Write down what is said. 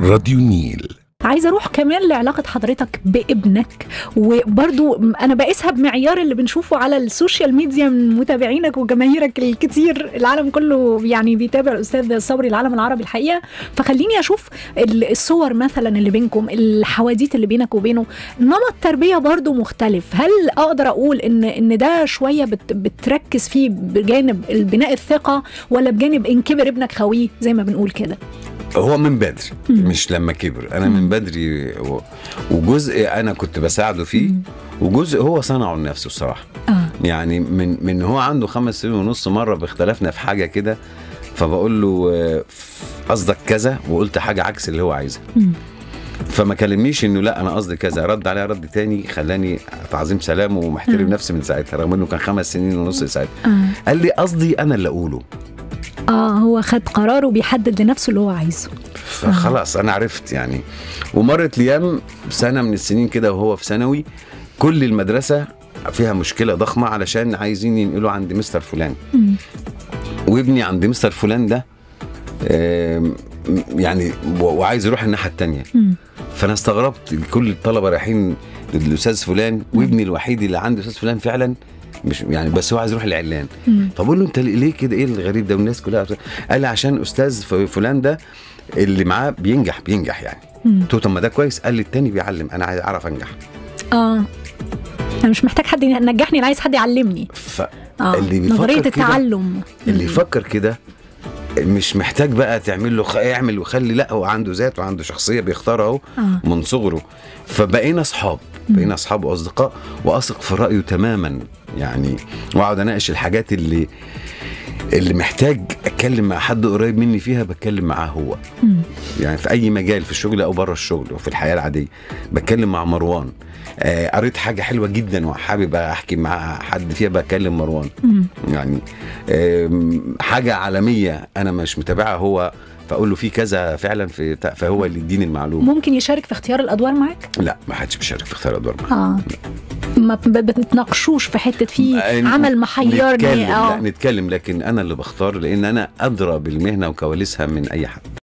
راديو نيل عايزه اروح كمان لعلاقه حضرتك بابنك وبرضو انا بقيسها بمعيار اللي بنشوفه على السوشيال ميديا من متابعينك وجماهيرك الكتير العالم كله يعني بيتابع الاستاذ صبري العالم العربي الحقيقه فخليني اشوف ال- الصور مثلا اللي بينكم الحواديت اللي بينك وبينه نمط تربيه برضو مختلف هل اقدر اقول ان ان ده شويه بت بتركز فيه بجانب بناء الثقه ولا بجانب ان كبر ابنك خويه زي ما بنقول كده هو من بدري مم. مش لما كبر انا من بدري و- وجزء انا كنت بساعده فيه وجزء هو صنعه لنفسه الصراحه اه يعني من من هو عنده خمس سنين ونص مره باختلفنا في حاجه كده فبقول له آه، قصدك كذا وقلت حاجه عكس اللي هو عايزها مم. فما كلمنيش انه لا انا قصدي كذا رد عليا رد تاني خلاني تعظيم سلام ومحترم مم. نفسي من ساعتها رغم انه كان خمس سنين ونص ساعتها اه قال لي قصدي انا اللي اقوله اه هو خد قراره بيحدد لنفسه اللي هو عايزه فخلاص انا عرفت يعني ومرت ليام سنه من السنين كده وهو في ثانوي كل المدرسه فيها مشكله ضخمه علشان عايزين ينقلوا عند مستر فلان مم. وابني عند مستر فلان ده آم، يعني و- وعايز يروح الناحيه التانية مم. فانا استغربت كل الطلبه رايحين للاستاذ فلان وابني الوحيد اللي عنده استاذ فلان فعلا مش يعني بس هو عايز يروح العلان مم. فبقول له انت ليه كده ايه الغريب ده والناس كلها قال لي عشان استاذ ف- فلان ده اللي معاه بينجح بينجح يعني مم. قلت له طب ما ده كويس قال لي التاني بيعلم انا عايز اعرف انجح اه انا مش محتاج حد ينجحني انا عايز حد يعلمني ف اه اللي بيفكر نظريه كده- التعلم اللي مم. يفكر كده مش محتاج بقى تعمل له خ- اعمل وخلي لا هو عنده ذات وعنده شخصيه بيختارها اهو اه من صغره فبقينا اصحاب بقينا اصحاب واصدقاء واثق في رايه تماما يعني واقعد اناقش الحاجات اللي اللي محتاج اتكلم مع حد قريب مني فيها بتكلم معاه هو مم. يعني في اي مجال في الشغل او بره الشغل وفي الحياه العاديه بتكلم مع مروان آه قريت حاجه حلوه جدا وحابب احكي مع حد فيها بكلم مروان مم. يعني آم، حاجه عالميه انا مش متابعها هو فاقول له في كذا فعلا في بتاع- فهو اللي يديني المعلومه ممكن يشارك في اختيار الادوار معاك لا ما حدش بيشارك في اختيار ادوار معايا. اه ما ب- بتتناقشوش في حته في آه، عمل نتكلم محيرني لا اه نتكلم لكن انا اللي بختار لان انا ادرى بالمهنه وكواليسها من اي حد